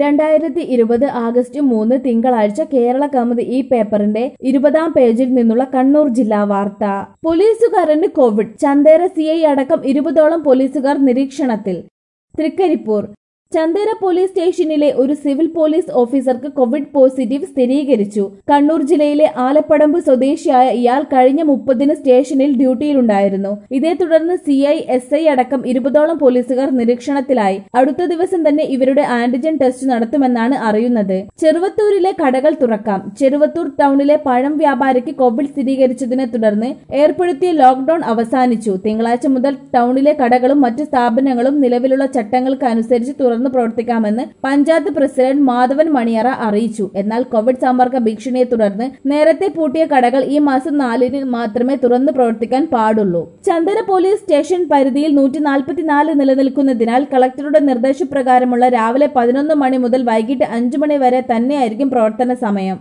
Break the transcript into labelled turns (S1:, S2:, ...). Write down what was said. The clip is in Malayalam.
S1: രണ്ടായിരത്തി ഇരുപത് ആഗസ്റ്റ് മൂന്ന് തിങ്കളാഴ്ച കേരള കൗമുദി ഈ പേപ്പറിന്റെ ഇരുപതാം പേജിൽ നിന്നുള്ള കണ്ണൂർ ജില്ലാ വാർത്ത പോലീസുകാരന് കോവിഡ് ചന്ദേര സി ഐ അടക്കം ഇരുപതോളം പോലീസുകാർ നിരീക്ഷണത്തിൽ തൃക്കരിപ്പൂർ ചന്ദേര പോലീസ് സ്റ്റേഷനിലെ ഒരു സിവിൽ പോലീസ് ഓഫീസർക്ക് കോവിഡ് പോസിറ്റീവ് സ്ഥിരീകരിച്ചു കണ്ണൂർ ജില്ലയിലെ ആലപ്പടമ്പ് സ്വദേശിയായ ഇയാൾ കഴിഞ്ഞ മുപ്പതിന് സ്റ്റേഷനിൽ ഡ്യൂട്ടിയിലുണ്ടായിരുന്നു ഇതേ തുടർന്ന് സി ഐ എസ് ഐ അടക്കം ഇരുപതോളം പോലീസുകാർ നിരീക്ഷണത്തിലായി അടുത്ത ദിവസം തന്നെ ഇവരുടെ ആന്റിജൻ ടെസ്റ്റ് നടത്തുമെന്നാണ് അറിയുന്നത് ചെറുവത്തൂരിലെ കടകൾ തുറക്കാം ചെറുവത്തൂർ ടൗണിലെ പഴം വ്യാപാരിക്ക് കോവിഡ് സ്ഥിരീകരിച്ചതിനെ തുടർന്ന് ഏർപ്പെടുത്തിയ ലോക്ഡൌൺ അവസാനിച്ചു തിങ്കളാഴ്ച മുതൽ ടൗണിലെ കടകളും മറ്റു സ്ഥാപനങ്ങളും നിലവിലുള്ള ചട്ടങ്ങൾക്ക് അനുസരിച്ച് തുറന്നു പ്രവർത്തിക്കാമെന്ന് പഞ്ചായത്ത് പ്രസിഡന്റ് മാധവൻ മണിയറ അറിയിച്ചു എന്നാൽ കോവിഡ് സമ്പർക്ക ഭീഷണിയെ തുടർന്ന് നേരത്തെ പൂട്ടിയ കടകൾ ഈ മാസം നാലിന് മാത്രമേ തുറന്നു പ്രവർത്തിക്കാൻ പാടുള്ളൂ ചന്ദന പോലീസ് സ്റ്റേഷൻ പരിധിയിൽ നൂറ്റി നാൽപ്പത്തിനാല് നിലനിൽക്കുന്നതിനാൽ കളക്ടറുടെ നിർദ്ദേശപ്രകാരമുള്ള രാവിലെ പതിനൊന്ന് മണി മുതൽ വൈകിട്ട് അഞ്ചു മണി വരെ തന്നെയായിരിക്കും പ്രവർത്തന സമയം